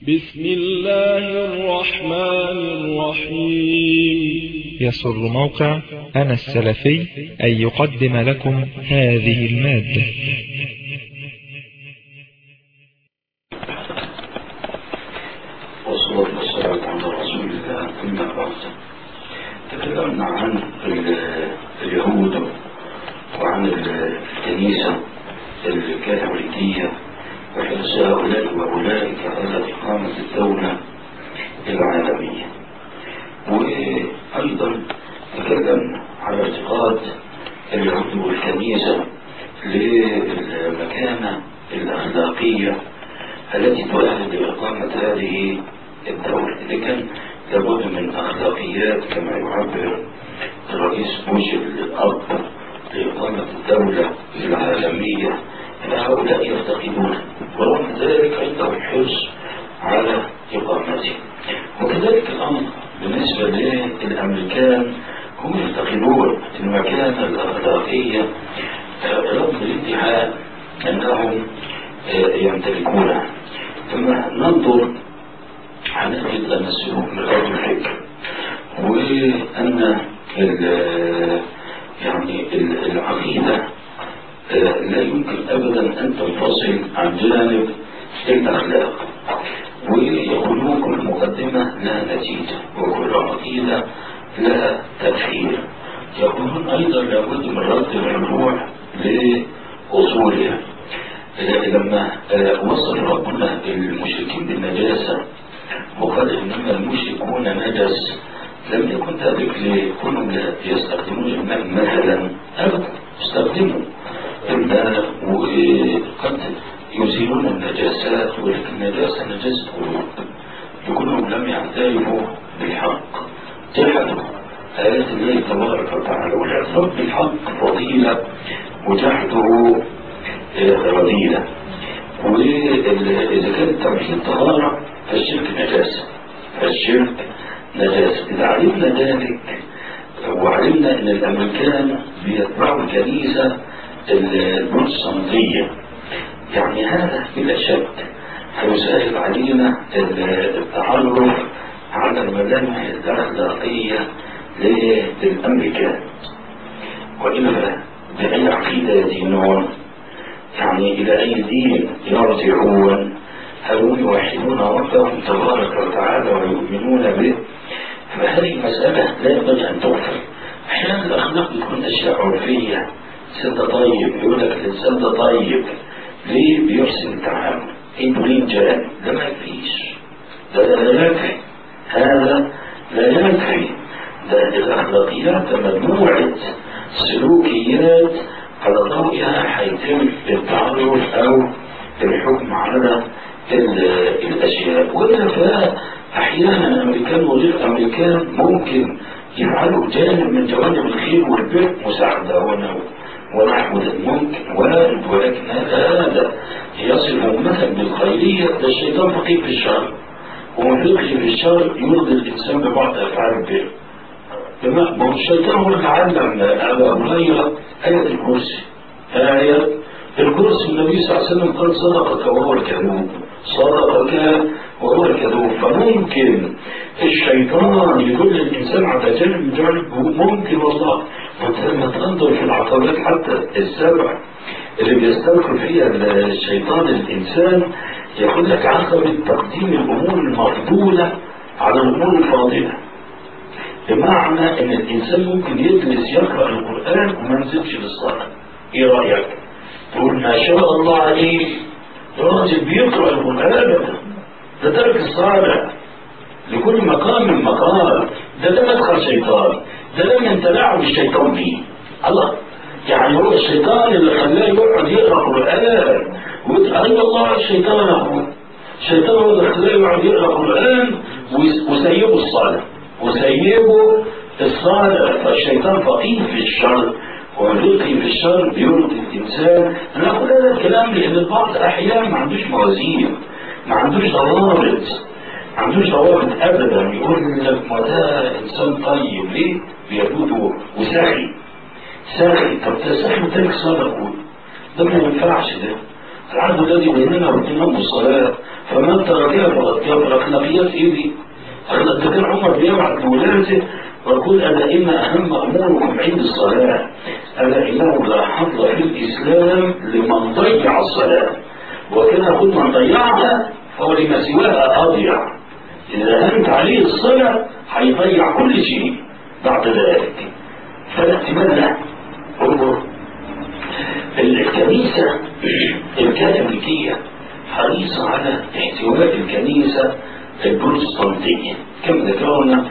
بسم الله الرحمن الرحيم يسر موقع أنا السلفي أن يقدم لكم هذه المادة والصلاة والسلام على رسول الله أما بعد تكلمنا عن ال- اليهود وعن ال- الكنيسة الكاثوليكية وحرص هؤلاء وأولئك على إقامة الدولة العالمية وأيضا تكلمنا على اعتقاد اليهود والكنيسة للمكانة الأخلاقية التي تؤهل لإقامة هذه الدولة إذا كان لابد من أخلاقيات كما يعبر الرئيس بوش الأب لإقامة الدولة العالمية فهؤلاء يفتقدون ورغم ذلك عندهم حرص على إقامته وكذلك الأمر بالنسبة للأمريكان هم يفتقدون المكانة الأخلاقية رغم الادعاء أنهم يمتلكونها ثم ننظر هنجد أن السلوك من أرض الفكر وأن ال- يعني ال- العقيدة لا يمكن أبدا أن تنفصل عن جانب الأخلاق ويقولون كل مقدمة لها نتيجة وكل عقيدة لها تفسير يقولون أيضا لابد من رد الرجوع لأصولها لما وصل ربنا المشركين بالنجاسة وقال إنما المشركون نجس لم يكن ذلك لكونهم لا يستخدمون الماء مثلا أبدا يستخدموا الماء وقد يزيلون النجاسات ولكن النجاسة نجاسة قلوب لكونهم لم يعترفوا بالحق جحدوا آيات الله تبارك وتعالى والاعتراف بالحق فضيلة وجحده رذيلة وإذا كان التوحيد طهارة فالشرك نجاسة فالشرك نجاسة إذا علمنا ذلك وعلمنا أن الأمريكان بيتبعوا الكنيسة البروتستانتية يعني هذا بلا شك هيسهل علينا التعرف على الملامح الأخلاقية للأمريكان وإلا بأي عقيدة يدينون يعني إلى أي دين يرجعون هل هم يوحدون ربهم تبارك وتعالى ويؤمنون به فهذه مسألة لا ينبغي أن تغفل أحيانا الأخلاق بتكون أشياء عرفية الإنسان ده طيب يقول لك الإنسان ده طيب ليه بيحسن التعامل إنه ليه جاء ده ما يكفيش ده لا يكفي هذا لا يكفي ده الأخلاقيات مجموعة سلوكيات على ضوئها هيتم التعرف أو الحكم على الأشياء وإلا فأحيانا الأمريكان وغير الأمريكان ممكن يفعلوا جانب من جوانب الخير والبر مساعدة ونحو ونحو ممكن وارد ولكن هذا هذا يصف مثلا بالخيرية ده الشيطان فقير في الشر ومن فقه في الشر يرضي الإنسان ببعض أفعال البر ما هو الشيطان هو اللي علم أبا هريرة آية الكرسي آية الكرسي النبي صلى الله عليه وسلم قال صدقك وهو الكذوب صدقك وهو الكذوب فممكن الشيطان يدل الإنسان على جانب من جانب ممكن والله وانت لما تنظر في العقبات حتى السبع اللي بيستنكر فيها الشيطان الإنسان يقول لك عقبة تقديم الأمور المفضولة على الأمور الفاضلة بمعنى ان الانسان ممكن يجلس يقرا القران وما ينزلش للصلاه ايه رايك تقول ما شاء الله عليه راجل بيقرا القران ده ترك الصلاه لكل مقام مقال ده ده مدخل شيطان ده لم يتلاعب الشيطان به الله يعني هو الشيطان اللي خلاه يقعد يقرا قران ويقول اي والله الشيطان اخوه الشيطان هو اللي خلاه يقعد يقرا قران وسيبه الصلاه وسيبه الصالح فالشيطان فقيه في الشر وملقي في الشر بيرضي الانسان انا اقول هذا الكلام لان البعض احيانا ما عندوش موازين ما عندوش ضوابط ما عندوش ضوابط ابدا يقول لك ما ده انسان طيب ليه؟ بيجوده وسخي سخي طب ده سخي وترك صالح ده ما ينفعش ده العهد الذي بيننا وبينهم الصلاة فمن تركها فقد كفر أخلاقيات إيه دي؟ أخلاق كان عمر بيبعث لولاده ويقول ألا إن أهم أموركم عند الصلاة ألا إنه لا حظ في الإسلام لمن ضيع الصلاة وكان يقول من ضيعها فهو لما سواها أضيع إذا أنت عليه الصلاة هيضيع كل شيء بعد ذلك فلا احتمال له انظر الكنيسة الكاثوليكية حريصة على احتواء الكنيسة البروتستانتية كما ذكرنا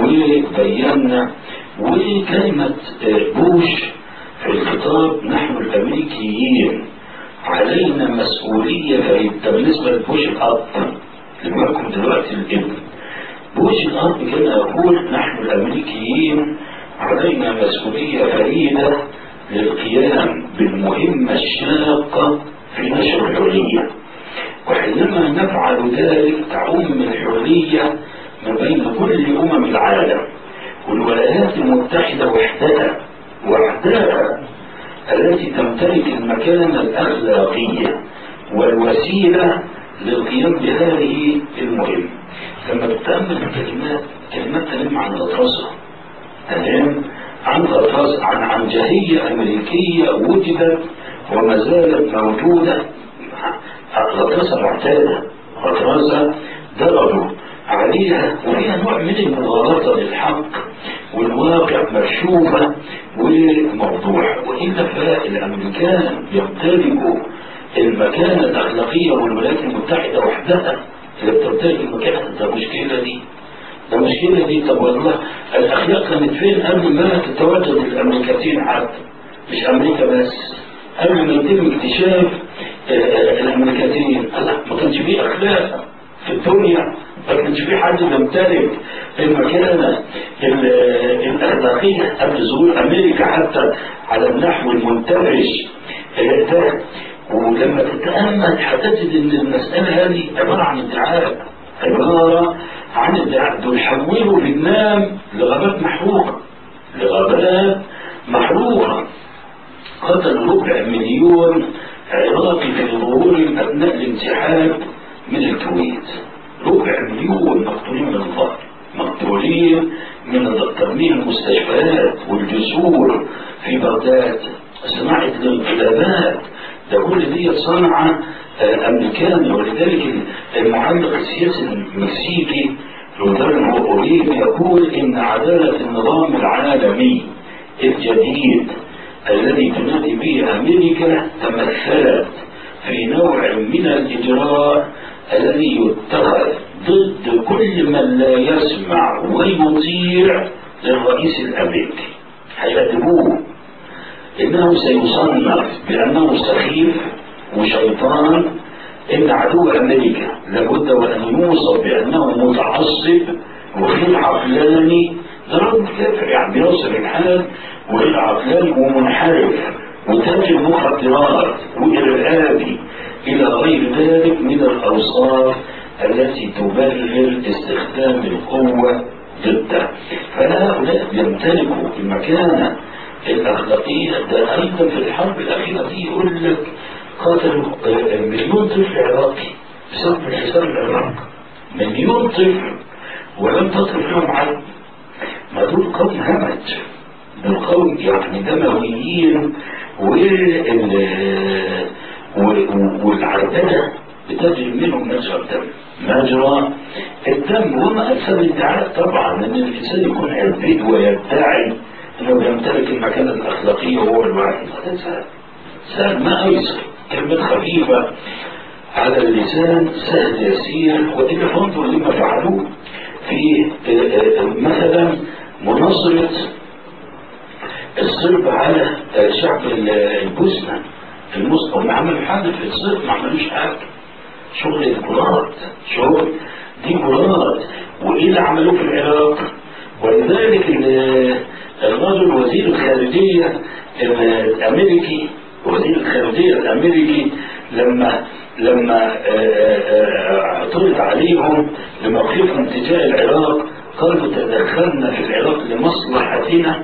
وبينا وكلمة بوش في الخطاب نحن الأمريكيين علينا مسؤولية فريدة بالنسبة لبوش الأب اللي معكم دلوقتي الابن بوش الأب كان يقول نحن الأمريكيين علينا مسؤولية فريدة للقيام بالمهمة الشاقة في نشر الحرية وحينما نفعل ذلك تعم الحرية ما بين كل أمم العالم والولايات المتحدة وحدها وحدها التي تمتلك المكانة الأخلاقية والوسيلة للقيام بهذه المهمة لما تتأمل الكلمات كلمات تنم عن غطرسة تنم عن غطرسة عن عنجهية أمريكية وجدت وما زالت موجودة غطرسة معتادة غطرسة درجوا عليها وفيها نوع من المغالطة للحق والواقع مكشوفة وموضوع وإلا فالأمريكان يمتلكوا المكانة الأخلاقية والولايات المتحدة وحدها اللي بتمتلك المكانة ده مشكلة دي ده مشكلة دي طب والله الأخلاق كانت فين قبل ما تتواجد الأمريكتين حتى مش أمريكا بس قبل ما يتم اكتشاف الأمريكتين الله ما كانش فيه أخلاق في الدنيا ما كانش في حد يمتلك المكانة الأخلاقية قبل ظهور أمريكا حتى على النحو المنتعش ده ولما تتأمل هتجد إن المسألة هذه عبارة عن ادعاء عبارة عن ادعاء دول حولوا فيتنام لغابات محروقة لغابات محروقة قتلوا ربع مليون عراقي في ظهور أثناء الانسحاب من الكويت ربع مليون مقتولين من الفقر مقتولين من ترميم المستشفيات والجسور في بغداد صناعة الانقلابات ده كل دي صنعة أمريكانية ولذلك المعلق السياسي المكسيكي رودان أوريب يقول إن عدالة النظام العالمي الجديد الذي تنادي به أمريكا تمثلت في نوع من الإجراء الذي يتخذ ضد كل من لا يسمع ويطيع للرئيس الأمريكي هيأدبوه إنه سيصنف بأنه سخيف وشيطان إن عدو أمريكا لابد وأن يوصف بأنه متعصب وغير عقلاني ده رد كافر يعني بيوصف الحال وغير عقلاني ومنحرف وتاجر مخدرات وإرهابي إلى غير ذلك من الأوصاف التي تبرر استخدام القوة ضده فهؤلاء يمتلكوا المكانة الأخلاقية ده أيضا في الحرب الأخيرة دي يقول لك قاتلوا مليون طفل عراقي بسبب الحساب العراق مليون طفل ولم تطلب لهم عدل ما دول قوم همج دول قوم يعني دمويين والعربدة بتجري منهم مجرى الدم مجرى الدم وما أكثر الادعاء طبعا أن الإنسان يكون عبيد ويدعي أنه يمتلك المكانة الأخلاقية وهو الواحد هذا سهل سهل ما أيسر كلمة خفيفة على اللسان سهل يسير وإلا فانظر لما فعلوه في مثلا مناصرة الصرب على شعب البوسنة المسلم هم عملوا حاجة في الصرب ما عملوش حاجة شغل الكرات شغل دي كرات وإيه اللي عملوه في العراق ولذلك الرجل وزير الخارجية الأمريكي وزير الخارجية الأمريكي لما لما اعترض عليهم لموقفهم تجاه العراق قالوا تدخلنا في العراق لمصلحتنا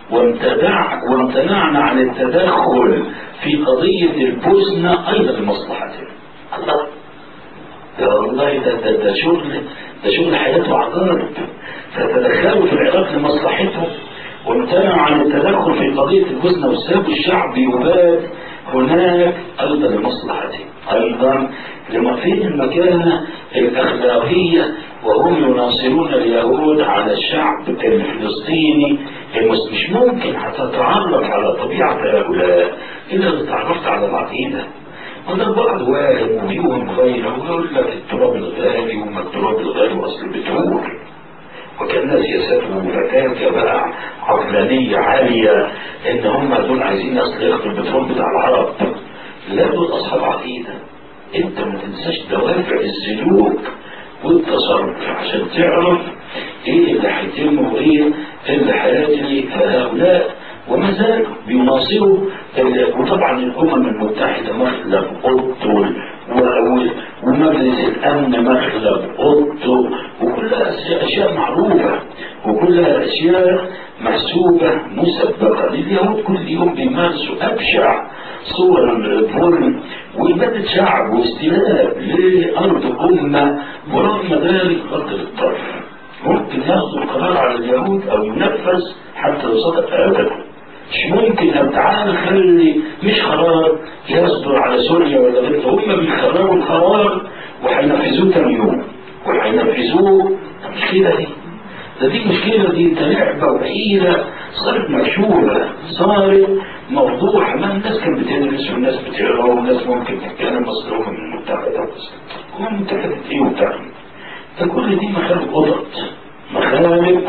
وامتنع وامتنعنا عن التدخل في قضية البوسنة أيضا لمصلحتنا الله ده والله ده ده, ده شغل ده شغل حياته عقارب فتدخلوا في العراق لمصلحتهم وامتنعوا عن التدخل في قضية البوسنة وسابوا الشعب يباد هناك أيضا لمصلحته أيضا لما فيه المكانة الأخلاقية وهم يناصرون اليهود على الشعب الفلسطيني المس- مش ممكن هتتعرف على طبيعة هؤلاء إلا إذا تعرفت على العقيدة وده البعض واهم وفيهم غيره ويقول لك التراب الغالي وما التراب الغالي أصل البترول وكان سياسته فتاكة بقى عقلانية عالية ان هم دول عايزين اصل ياخدوا البترول بتاع العرب لا دول اصحاب عقيدة انت ما تنساش دوافع السلوك والتصرف عشان تعرف ايه اللي هيتم وايه اللي هيجري فهؤلاء وما زالوا بيناصروا ال- وطبعا الامم المتحده مخلب اوضته و- و- ومجلس الامن مخلب اوضته وكلها أشياء- اشياء معروفه وكلها اشياء محسوبه مسبقه لليهود كل يوم بيمارسوا ابشع صور الظلم وإبادة شعب واستيلاء لأرض أمة ورغم ذلك غض الطرف ممكن ياخذوا القرار على اليهود أو ينفذ حتى لو صدق أبدا مش ممكن أن تعالى خلي مش قرار يصدر على سوريا ولا غيره هم بيقرروا القرار وهينفذوه تاني يوم وهينفذوه المشكلة دي ده دي مشكلة دي انت لعبة وحيلة صارت مشهورة صارت موضوع ما الناس كانت بتدرس والناس بتقرا والناس ممكن تتكلم مصروفة من المتحدة بس هو المتحدة ايه وبتعمل ده كل دي مخالب قطط مخالب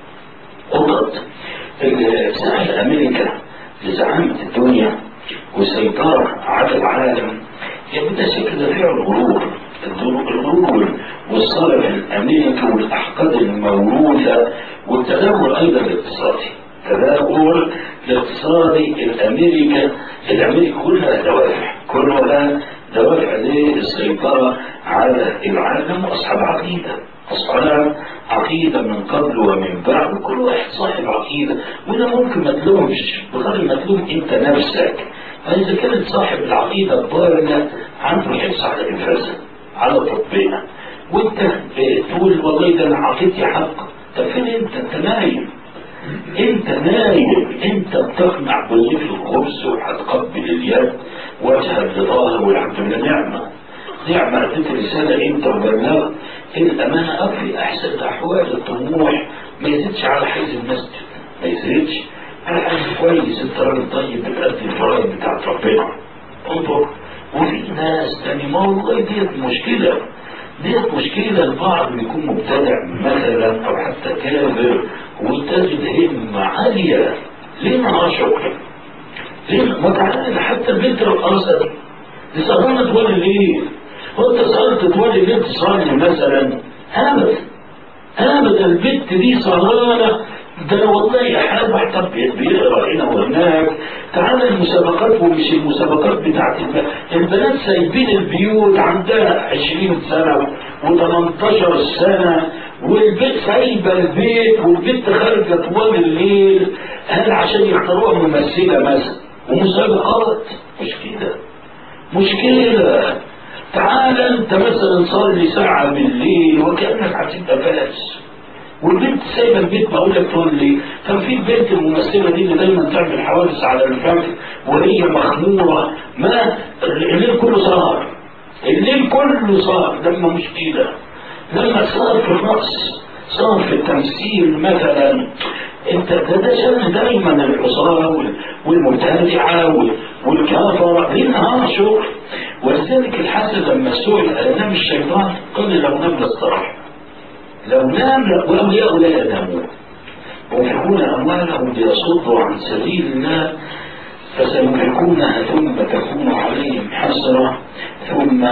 قطط ساعة أمريكا لزعامة الدنيا والسيطرة على العالم يبدأ شكل دافع الغرور الغرور والصالح الأمريكي والأحقاد الموروثة والتدهور أيضا الاقتصادي التدهور الاقتصادي الأمريكا الأمريكا كلها دوافع كلها دوافع للسيطرة على العالم وأصحاب عقيدة أصحاب عقيدة من قبل ومن بعد كل واحد صاحب عقيدة وده ممكن ما تلومش بغير ما تلوم أنت نفسك فإذا كانت صاحب العقيدة الضالة عنده حرص على إنفاذها على تطبيقها وأنت تقول والله ده أنا عقيدتي حق طب فين أنت؟ أنت نايم انت نايم انت بتقنع بوظيفة الخبز وهتقبل اليد وجهك لله والحمد لله نعمة نعمة اديت رسالة انت وبلغت الامانة او في احسن الاحوال الطموح ما يزيدش على حيز المسجد ما يزيدش على حيز كويس انت راجل طيب بتأدي الفرائض بتاعت ربنا انظر وفي ناس تاني ما والله ديت مشكلة ديت مشكلة البعض بيكون مبتدع مثلا او حتى كافر وتجد همة عالية ليه ما شكر ليه ما تعالى حتى البنت الرقاصة دي دي سهرانة طوال الليل هو انت سهرت طوال الليل تصلي مثلا ابدا ابدا البنت دي سهرانة ده والله احيانا واحد بيقرا هنا وهناك تعالى المسابقات ومش المسابقات بتاعت الب- البنات سايبين البيوت عندها 20 سنه و18 سنه والبيت سايبه البيت والبنت خارجه طوال الليل هل عشان يختاروها ممثله مثلا ومسابقات مش كده مشكله تعال انت مثلا صلي ساعه بالليل وكانك هتبقى فاس والبنت سايبه البيت بقول لك تقول لي كان في البنت الممثله دي اللي دايما تعمل حوادث على الفجر وهي مخموره ما الليل كله سهر الليل كله سهر لما مشكله لما صار في الرقص صار في التمثيل مثلا انت ده ده شأن دايما العصاة وال- والمبتدعة وال- والكافرة ليه نهار شغل ولذلك الحسن لما سئل أنام الشيطان قال لو نام لاستراح لو نام وأولياء لا ينامون وينفقون أموالهم ليصدوا عن سبيل الله فسينفقونها ثم تكون عليهم حسرة ثم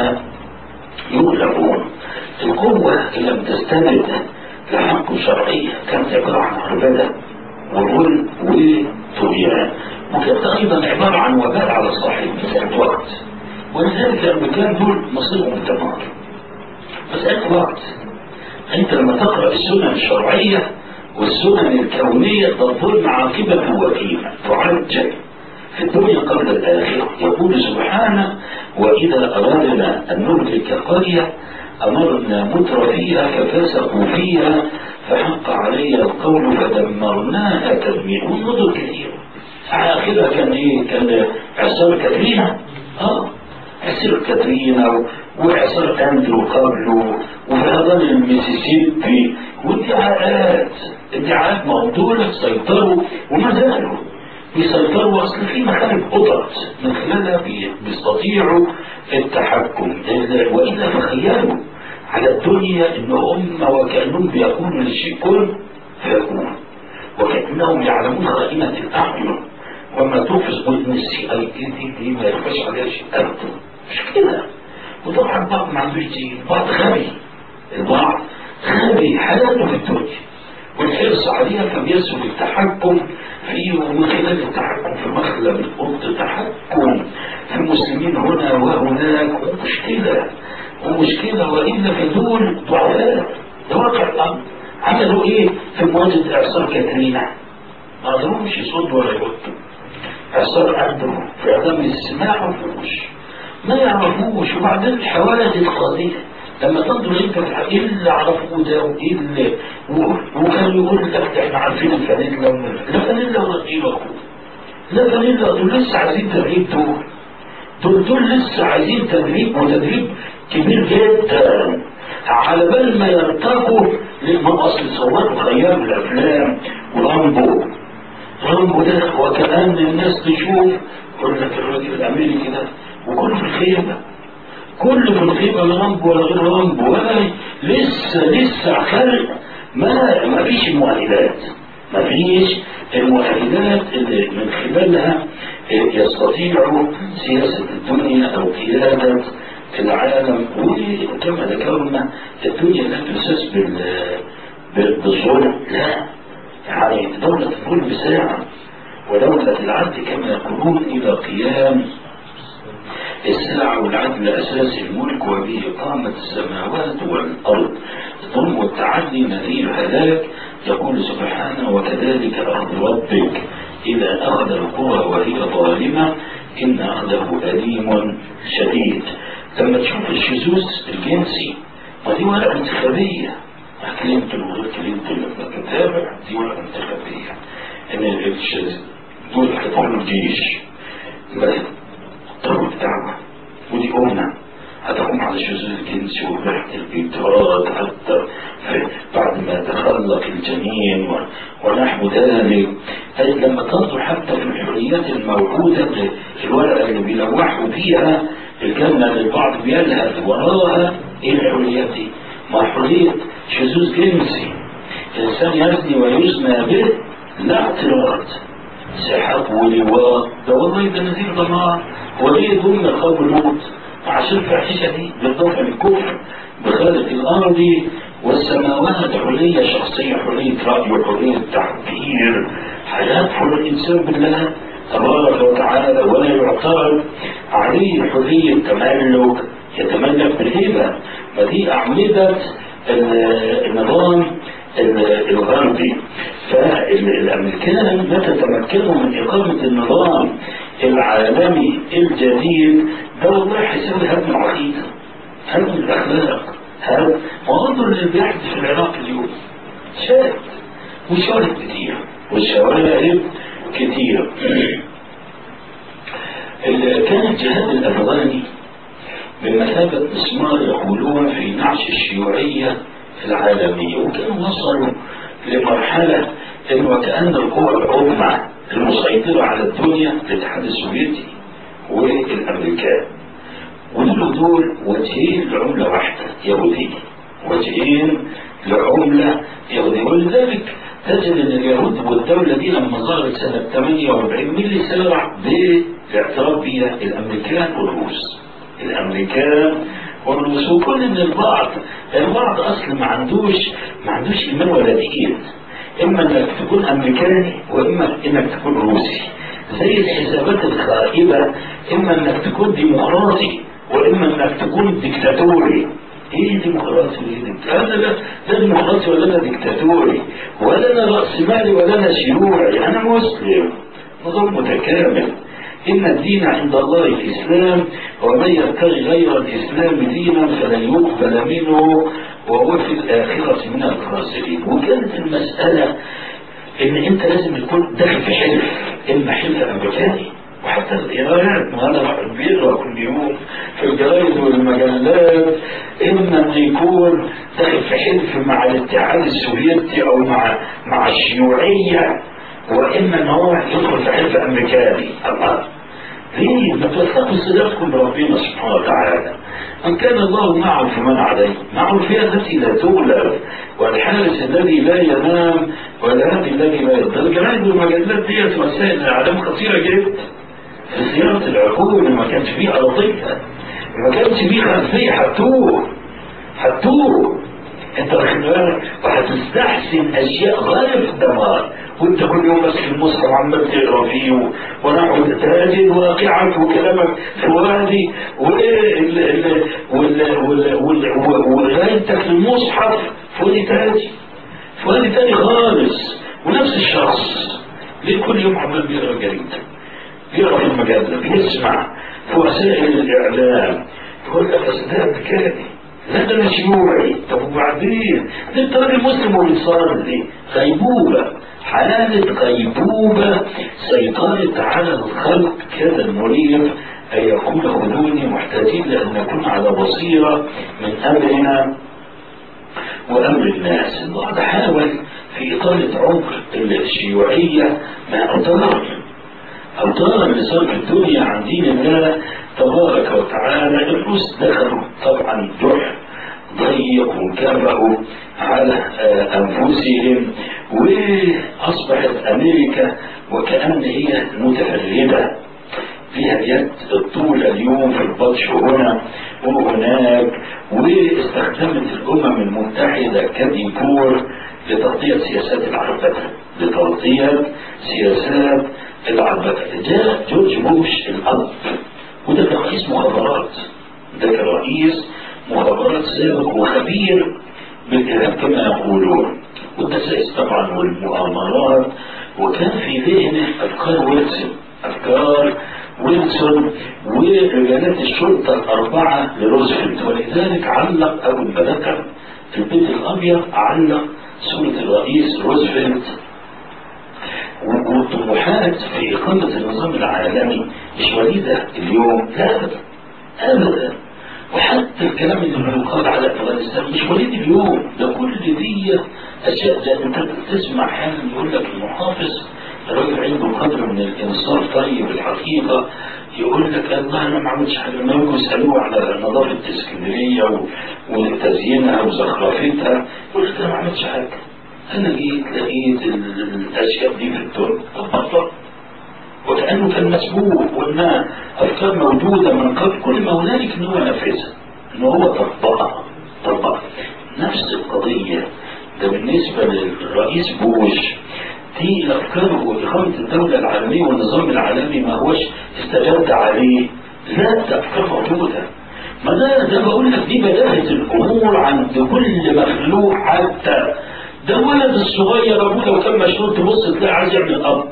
يغلبون القوة إن لم تستند لحق شرعية كانت عبارة عن عبادة وظلم وطغيان وكانت أيضا عبارة عن وبال على الصاحب مسألة وقت ولذلك الأمريكان دول مصيرهم الدمار مسألة وقت أنت لما تقرأ السنن الشرعية والسنن الكونية تظل عاقبة وكيمة تعجل في الدنيا قبل الآخرة يقول سبحانه وإذا أردنا أن نهلك قرية أمرنا متر فيها ففسقوا فيها فحق علي القول فدمرناها تدمير والنظر كثير آخرها كان إيه؟ كان إعصار كاترينا آه إعصار كاترينا وإعصار أندرو قبله وفيضان الميسيسيبي وادعاءات ادعاءات موضوعة سيطروا وما زالوا بيسيطروا اصل في مخارج قطط من خلالها بيستطيعوا التحكم واذا تخيلوا على الدنيا ان هم وكانهم بيقولوا للشيء كن فيكون وكانهم يعلمون خائنه الاعين وما تنفذ ان السي اي دي دي ما يخفاش عليها شيء ابدا مش كده وطبعا بعض ما عندوش دين بعض غبي البعض غبي حياته في الدنيا والحرص عليها فبيسهل التحكم فيه ومن خلال التحكم في مخلب القدس تحكم في المسلمين هنا وهناك ومشكلة ومشكلة وإلا فدول ضعفاء ده واقع الأمر عملوا إيه في مواجهة إعصار كاترينا ما قدروش يصدوا ولا يردوا إعصار عندهم في عدم الاستماع والفروش ما يعرفوش وبعدين الحوادث القادمة لما تنظر انت في ايه اللي عرفوه ده وايه اللي وكان يقول لك احنا عارفين الفانيلا لا فانيلا ولا ايه لا فانيلا دول لسه عايزين تدريب دول دول دول لسه عايزين تدريب وتدريب كبير جدا على بال ما يرتقوا لما اصل صوروا خيال الافلام ورامبو رامبو ده وكأن الناس تشوف يقول لك الراجل الامريكي ده وكل في الخيمه كل في الخيمة رامبو ولا غير رامبو ولا لسه لسه خلق ما ما فيش مؤهلات ما فيش المؤهلات اللي من خلالها يستطيعوا سياسة الدنيا أو قيادة العالم وكما ذكرنا الدنيا لا تساس بالظلم لا يعني دولة تقول بساعة ودولة العدل كما يقولون إلى قيام الساعة والعدل أساس الملك وبه قامت السماوات والأرض الظلم والتعدي نذير هلاك يقول سبحانه وكذلك أخذ ربك إذا أخذ القرى وهي ظالمة إن أخذه أليم شديد لما تشوف الشذوذ الجنسي ودي ورقة انتخابية كلينتون وغير كلينتون لما تتابع دي ورقة انتخابية إن الشذوذ دول هيدخلوا الجيش طرق الدعوة ودي أمنا هتقوم على الشذوذ الجنسي وريحة البيضات حتى بعد ما تخلق الجنين ونحو ذلك أي لما تنظر حتى في الحريات الموجودة في الورقة اللي بيلوحوا فيها الجنة للبعض بيلهث وراها ايه الحريات دي؟ ما حرية شذوذ جنسي الإنسان يزني ويزنى به لا اعتراض سحاب ولواء ده والله ده نذير دمار وليه ضمن خوف الموت عشان الفاحشة دي بالإضافة للكفر بخالق الأرض والسماوات حرية شخصية حرية رأي وحرية تعبير حياة حر الإنسان بالله تبارك وتعالى ولا يعترض عليه حرية تملك يتملك بالهبة فدي أعمدة النظام الغربي فالامريكان متى تمكنوا من اقامه النظام العالمي الجديد ده والله هيساوي هدم العقيده هدم الاخلاق هدم وانظر اللي بيحدث في العراق اليوم شاهد وشواهد كتير والشواهد كتير كان الجهاد الافغاني بمثابه مسمار يقولون في نعش الشيوعيه العالمية وكانوا وصلوا لمرحلة إن وكأن القوى العظمى المسيطرة على الدنيا الاتحاد السوفيتي والأمريكان ودول دول وجهين لعملة واحدة يهودية وجهين لعملة يهودية ولذلك تجد ان اليهود والدولة دي لما ظهرت سنة 48 مين اللي سارع بالاعتراف بها الامريكان والروس الامريكان والروس وكل ان البعض البعض اصلا ما عندوش ما عندوش ايمان ولا دين اما انك تكون امريكاني واما انك تكون روسي زي الحسابات الخائبه اما انك تكون ديمقراطي واما انك تكون ديكتاتوري ايه ديمقراطي وايه ديكتاتوري؟ انا لا لا ديمقراطي ولا انا ديكتاتوري ولا انا راسمالي ولا انا شيوعي انا مسلم نظام متكامل إن الدين عند الله الإسلام ومن يبتغي غير الإسلام دينا فلن يقبل منه وهو في الآخرة من الخاسرين وكانت المسألة إن أنت لازم تكون داخل في حلف إما حلف أمريكاني وحتى القراءات ما أنا بيقرأ كل يوم في الجرايد والمجلات إما أن يكون داخل في حلف مع الاتحاد السوفيتي أو مع مع الشيوعية واما ان هو يدخل في حلف امريكاني الله ليه ما توثقوا صلاتكم بربنا سبحانه وتعالى ان كان الله معه فمن عليه معه الفئه التي لا تغلب والحارس الذي لا ينام والهادي الذي لا يضل الجرايد والمجلات ديت وسائل الاعلام خطيره جدا في صيانه العقول ما كانش فيه ارضيه ما كانش فيه خلفيه هتوه هتوه انت واخد بالك وهتستحسن اشياء غايه في الدمار وانت كل يوم ماسك المصحف عمال تقرا فيه ونحو تهدي واقعك وكلامك فؤادي وغايتك للمصحف فؤادي تهدي فؤادي تاني خالص ونفس الشخص ليه كل يوم عمال بيقرا جريده بيقرا في المجله بيسمع في وسائل الاعلام يقول لك اصل ده امريكاني لا ده انا شيوعي طب وبعدين ده انت راجل مسلم وبتصلي غيبوبه حالة غيبوبة سيطرت على الخلق كاد المريض أن يكون خذوني محتاجين لأن نكون على بصيرة من أمرنا وأمر الناس البعض حاول في إطالة عمق الشيوعية مع أوتار أوتار لصرف الدنيا عن دين الله تبارك وتعالى الروس دخلوا طبعا جحر ضيق وكرهوا على أنفسهم وأصبحت أمريكا وكأن هي متفردة فيها يد الطول اليوم في البطش هنا وهناك واستخدمت الأمم المتحدة كديكور لتغطية سياسات العربدة لتغطية سياسات العربدة جاء جورج بوش الأب وده كان رئيس مخابرات ده كان رئيس مخابرات سابق وخبير بالإرهاب كما يقولون والدسائس طبعا والمؤامرات وكان في ذهنه أفكار ويلسون أفكار ويلسون ورجالات الشرطة الأربعة لروزفلت ولذلك علق أول ما ذكر في البيت الأبيض علق صورة الرئيس روزفلت والطموحات في إقامة النظام العالمي مش وليدة اليوم لا أبدا أبدا وحتى الكلام اللي بيقال على افغانستان مش وليد اليوم ده كل دي اشياء زي انت تسمع احيانا يقول لك المحافظ الراجل عنده قدر من الانصاف طيب الحقيقه يقول لك الله انا ما عملتش حاجه ما يجوا يسالوه على نظافه اسكندريه وتزيينها وزخرفتها يقول لك انا ما عملتش حاجه انا جيت لقيت الاشياء دي في التربه طب وكأنه كان مسبوق وإنها أفكار موجودة من قبل كل ما هنالك إن هو نفذها إن هو طبقها طبقها نفس القضية ده بالنسبة للرئيس بوش دي الأفكار وإقامة الدولة العالمية والنظام العالمي ما هوش استجد عليه لا ده أفكار موجودة ما ده ده بقول لك دي بداهة الأمور عند كل مخلوق حتى ده ولد الصغير أبوه لو كان مشهور تبص تلاقي عايز يعمل أب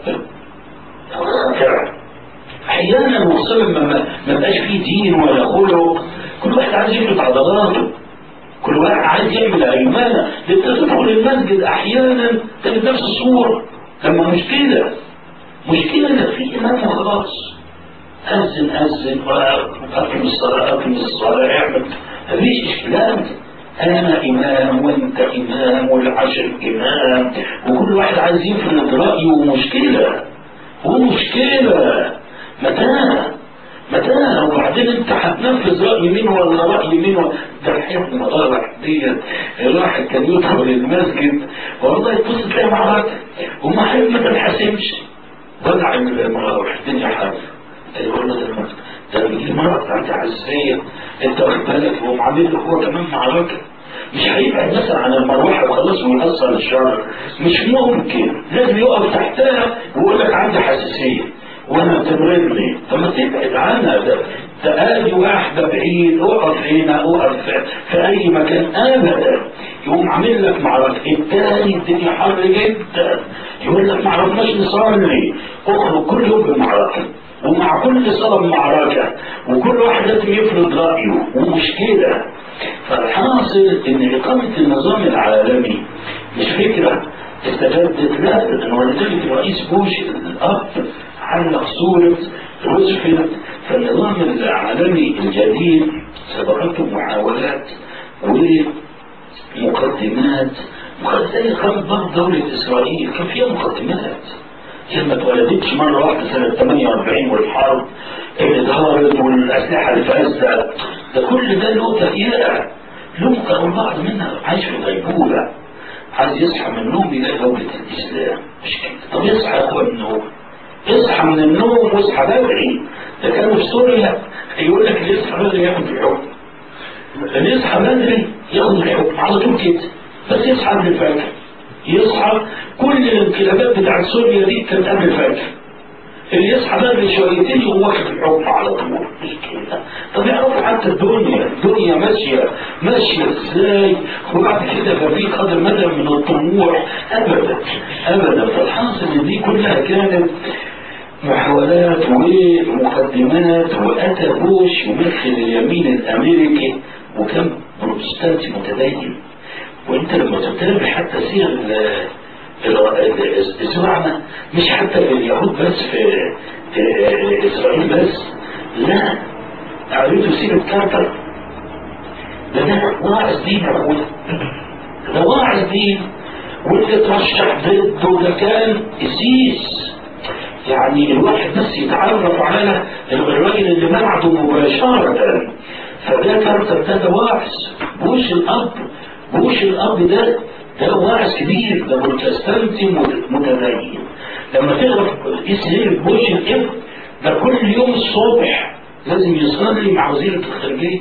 احيانا وصل ما ما بقاش فيه دين ولا خلق كل واحد عايز يفرض عضلاته كل واحد عايز يعمل ايمانه انت تدخل المسجد احيانا تجد نفس الصوره لما مشكله مشكله ان في امام وخلاص اذن اذن اقم الصلاه اقم الصلاه اعمل مفيش اشكالات انا امام وانت امام والعشر امام وكل واحد عايز يفرض رايه ومشكله ومشكلة متى متى وبعدين انت هتنفذ رأي مين ولا رأي مين ولا ده الحين مطارح ديت الواحد كان يدخل المسجد والله تبص تلاقي معركة وما حد ما تنحسبش ولع المراوح الدنيا حر يقول له ده ده المرأة بتاعتي حساسية انت واخد بالك هو عامل له هو كمان معركة مش هيبعد مثلا عن المروحه وخلاص ويوصل الشر مش ممكن لازم يقف تحتها ويقول لك عندي حساسيه وانا تمرضني فما تبعد عنها ده تأدي واحدة بعيد اقف هنا اقف في أي مكان أبدا يقوم عامل لك معركة التاني الدنيا حر جدا يقول لك ما عرفناش نصلي اخرج كل يوم بمعركة ومع كل صلاة معركة وكل واحد لازم يفرض رأيه ومشكلة فالحاصل ان إقامة النظام العالمي مش فكرة استجدت لا لأن ولذلك الرئيس بوش الأب علق صورة روزفلت فالنظام العالمي الجديد سبقته محاولات ومقدمات زي خلق برضه دولة إسرائيل كان فيها مقدمات هي ما اتولدتش مرة واحدة سنة 48 والحرب اللي ظهرت والأسلحة اللي فاسدة ده كل ده له تهيئة له كان بعض منها عايش في غيبوبة عايز يصحى من النوم يلاقي دولة الإسلام مش كده طب يصحى يا أخوان من النوم اصحى من النوم واصحى بدري ده كانوا في سوريا يقول لك اللي يصحى بدري ياخد الحكم اللي يصحى بدري ياخد الحكم على طول كده بس يصحى قبل الفجر يصحى كل الانقلابات بتاعت سوريا دي كانت قبل الفجر اللي يصحى بدري شويتين يقوم واخد الحكم على طول مش كده طب يعرفوا حتى الدنيا الدنيا ماشيه ماشيه ازاي وبعد كده ففي قدر مدى من الطموح ابدا ابدا فالحاصل ان دي كلها كانت محاولات ومقدمات واتى بوش يمثل اليمين الامريكي وكان بروتستانتي متدين وانت لما تتابع حتى سير الزرعة مش حتى في اليهود بس في, في اسرائيل بس لا قريتوا سيرة كارتر ده ده واعظ دين يا اخويا ده واعظ دين واللي ترشح ضده ده كان اسيس يعني الواحد بس يتعرف على الراجل اللي بعده مباشرة فده كارتر ده ده واعظ بوش الاب بوش الاب ده ده واعظ كبير ده بروتستانتي متدين لما تقرا اسم بوش الابن ده كل يوم الصبح لازم يصلي مع وزيرة الخارجية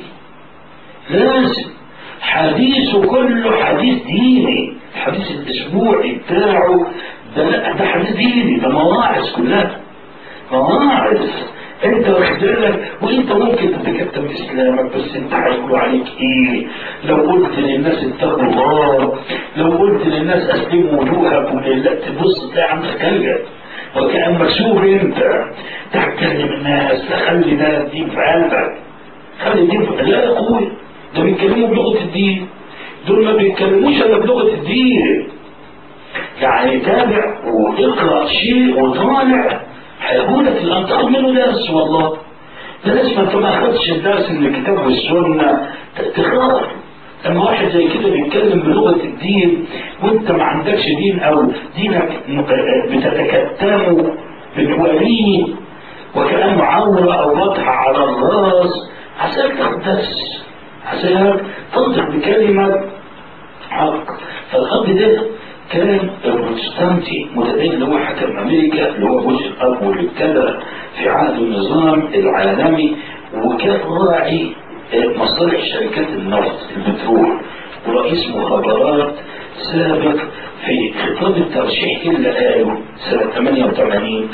لازم حديثه كله حديث ديني الحديث الاسبوعي بتاعه ده ده حديث ديني ده مواعظ كلها مواعظ انت واخد بالك وانت ممكن تتكتم اسلامك بس انت هيقولوا عليك ايه لو قلت للناس اتقوا الله لو قلت للناس اسلموا وجوهكم ولله تبص تلاقي عندك كلجة وكأن مسؤول انت تكلم الناس تخلي ده الدين في قلبك خلي الدين في لا يا اخويا ده بيتكلموا بلغة الدين دول ما بيتكلموش الا بلغة الدين يعني تابع واقرا شيء وطالع هيقولك الان تاخد منه درس والله ده لازم انت ما اخدتش الدرس من الكتاب والسنه تخاف لما واحد زي كده بيتكلم بلغه الدين وانت ما عندكش دين او دينك بتتكتمه بتواليه وكانه عوره او رطحه على الراس عساك تاخد درس عساك تنطق بكلمه حق فالاب ده كان البروتستانتي متدين اللي هو حكم امريكا اللي هو بوش الاب واللي ابتدى في عهد النظام العالمي وكان راعي مصالح شركات النفط البترول ورئيس مخابرات سابق في خطاب الترشيح اللي قاله سنة 88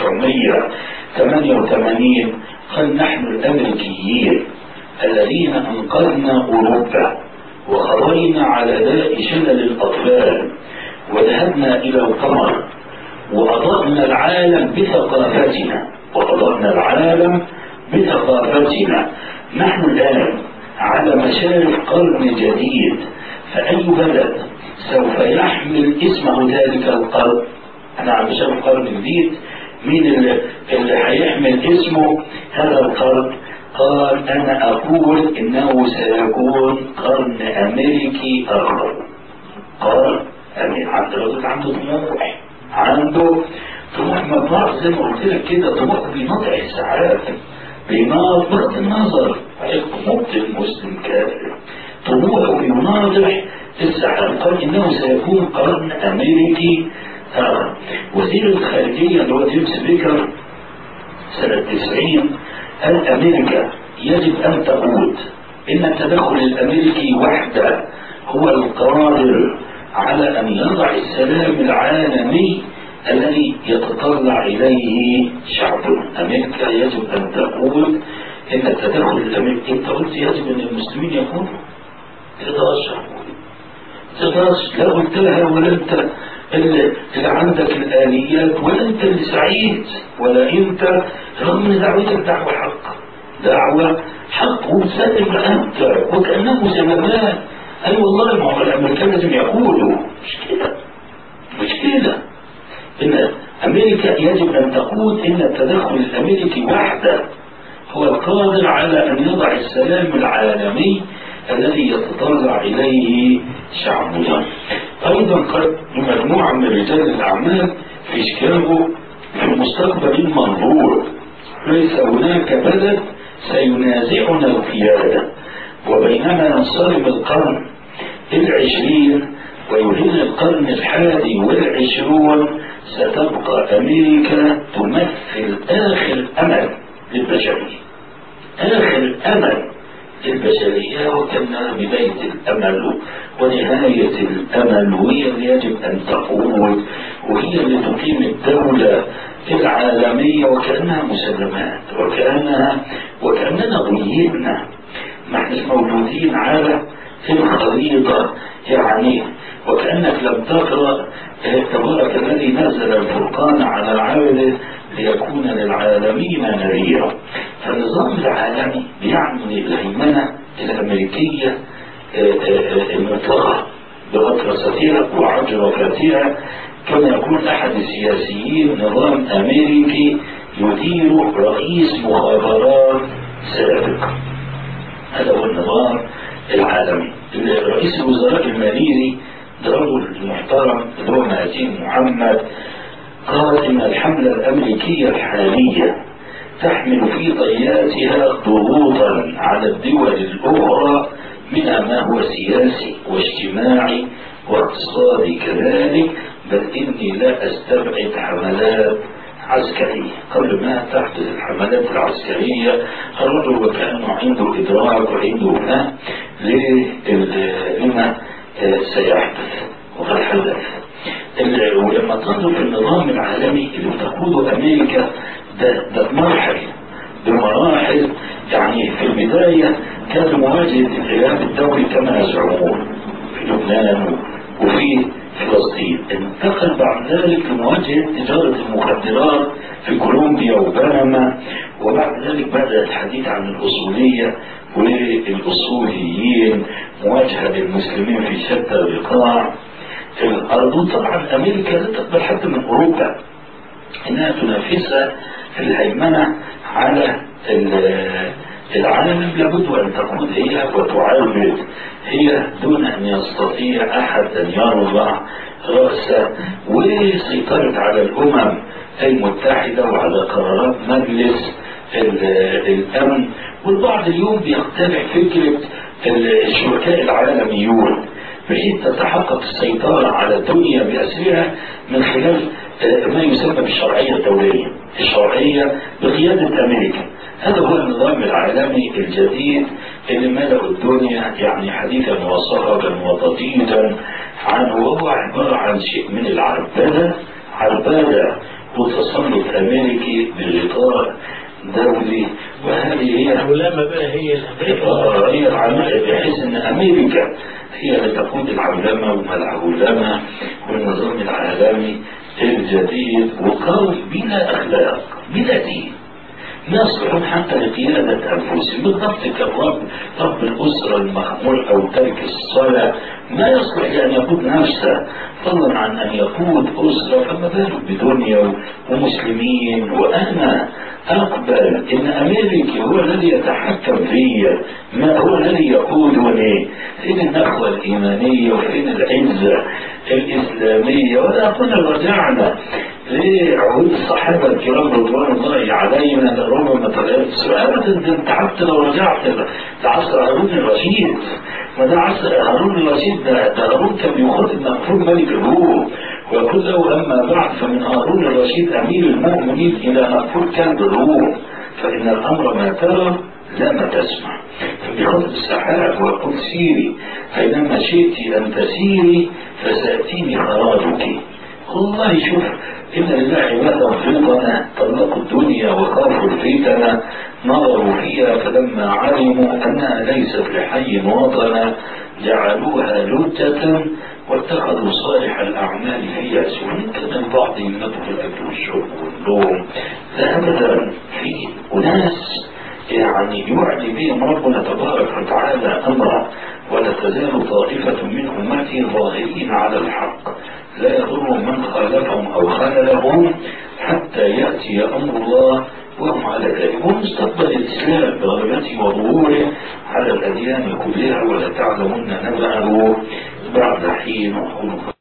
1988 قال نحن الأمريكيين الذين أنقذنا أوروبا وقضينا على داء شلل الأطفال وذهبنا إلى القمر وأضأنا العالم بثقافتنا وأضأنا العالم بثقافتنا نحن الآن على مشارف قرن جديد فأي بلد سوف يحمل اسمه ذلك القرن أنا على مشارف قرن جديد مين اللي, اللي هيحمل اسمه هذا القرن قال أنا أقول إنه سيكون قرن أمريكي آخر قرن أمين عنده الراجل عنده طموح عنده طموح مبلغ زي ما قلت لك كده طموح بينطع الساعات بيناظر بغض النظر ممكن المسلم كافر طموحه بيناظر الساعات قال إنه سيكون قرن أمريكي آخر وزير الخارجية اللي هو جيمس بيكر سنة 90 قال أمريكا يجب أن تقود إن التدخل الأمريكي وحده هو القادر على أن يضع السلام العالمي الذي يتطلع إليه شعبنا أمريكا يجب أن تقول ان التدخل الامريكي انت قلت يجب ان المسلمين يكونوا تقدرش تقدرش لا قلت لها ولا انت اللي, اللي عندك الاليات ولا انت اللي سعيد ولا انت رغم ان دعوتك دعوه حق دعوه حق وتسلم انت وكانه زمان اي والله ما هو الامريكان لازم يقولوا مش كده مش كده ان امريكا يجب ان تقول ان التدخل الامريكي وحده هو القادر على ان يضع السلام العالمي الذي يتطلع اليه شعبنا. ايضا قد مجموعه من رجال الاعمال في شيكاغو في المستقبل المنظور ليس هناك بلد سينازعنا القياده وبينما ينصرم القرن العشرين ويهل القرن الحادي والعشرون ستبقى أمريكا تمثل آخر أمل للبشرية آخر أمل للبشرية وكأنها بداية الأمل ونهاية الأمل وهي اللي يجب أن تقود وهي اللي تقيم الدولة العالمية وكأنها مسلمات وكأنها وكأننا ضيقنا ما احنا مولودين على الخريطة يعني وكأنك لم تقرأ تبارك الذي نزل الفرقان على العبد ليكون للعالمين نذيرا فالنظام العالمي بيعمل الهيمنة الأمريكية المطلقة بمدرستها وعجرفتها كما يقول أحد السياسيين نظام أمريكي يدير رئيس مخابرات سابق هذا هو النظام العالمي رئيس الوزراء الماليزي ده رجل محترم اللي هو مهاتين محمد قال ان الحمله الامريكيه الحاليه تحمل في طياتها ضغوطا على الدول الاخرى منها ما هو سياسي واجتماعي واقتصادي كذلك بل اني لا استبعد حملات عسكرية قبل ما تحدث الحملات العسكرية الرجل وكأنه عنده إدراك وعنده فهم لما سيحدث وقد حدث ولما تنظر في النظام العالمي اللي بتقوده أمريكا ده, ده مراحل بمراحل يعني في البداية كان مواجهة الخلاف الدولي كما يزعمون في لبنان وفي فلسطين انتقل بعد ذلك لمواجهة تجارة المخدرات في كولومبيا وبنما وبعد ذلك بدأ الحديث عن الأصولية والأصوليين مواجهة للمسلمين في شتى البقاع في الأرض طبعا أمريكا لا تقبل حتى من أوروبا إنها تنافسها في الهيمنة على العالم لابد أن تقود هي وتعاود هي دون أن يستطيع أحد أن يرضع رأسه وسيطرت على الأمم المتحدة وعلى قرارات مجلس الأمن والبعض اليوم بيقتنع فكرة الشركاء العالميون بحيث تتحقق السيطرة على الدنيا بأسرها من خلال ما يسمى بالشرعية الدولية الشرعية بقيادة أمريكا هذا هو النظام العالمي الجديد اللي ملأ الدنيا يعني حديثا وصهبا وتطيدا عنه وهو عبارة عن شيء من العربدة عربدة وتسلط أمريكي بغطاء دولي وهذه هي العلماء بقى هي آه، هي العلماء بحيث ان امريكا هي اللي تقود العولمه وما العولمه والنظام العالمي الجديد وقوي بلا اخلاق بلا دين لا يصلحون حتى لقيادة أنفسهم بالضبط كالرب رب الأسرة المخمول أو ترك الصلاة ما يصلح لأن يقود نفسه فضلا عن أن يقود أسرة فما بالك بدنيا ومسلمين وأنا أقبل إن أمريكي هو الذي يتحكم في ما هو الذي يقودني فين النخوة الإيمانية وفين العزة الإسلامية ولا كنا رجعنا لعهود الصحابة الكرام رضوان الله علينا لربما تغيرت أبدا أنت حتى لو رجعت لعصر هارون الرشيد ما ده عصر هارون الرشيد ده, ده هارون كان بيخاطب مغفور ملك الروم ويقول له أما بعد فمن هارون الرشيد أمير المؤمنين إلى مغفور كان بالروم فإن الأمر ما ترى لا ما تسمع فبخط السحاب وقل سيري فإنما شئت أن تسيري فسأتيني خراجك والله شوف إن لله عبادا فيضنا طلقوا الدنيا وخافوا الفتنة نظروا فيها فلما علموا أنها ليست لحي وطنا جعلوها لجة واتخذوا صالح الأعمال هي سنة من بعضهم ندخل الأكل والشرب والنوم لا أبدا في أناس يعني يعلي بهم ربنا تبارك وتعالى أمره ولا تزال طائفة من أمتي ظاهرين على الحق لا يضرهم من خالفهم أو خذلهم حتى يأتي أمر الله وهم على ذلك ومستقبل الإسلام بغلبته وظهوره على الأديان كلها ولا تعلمن نبأه بعد حين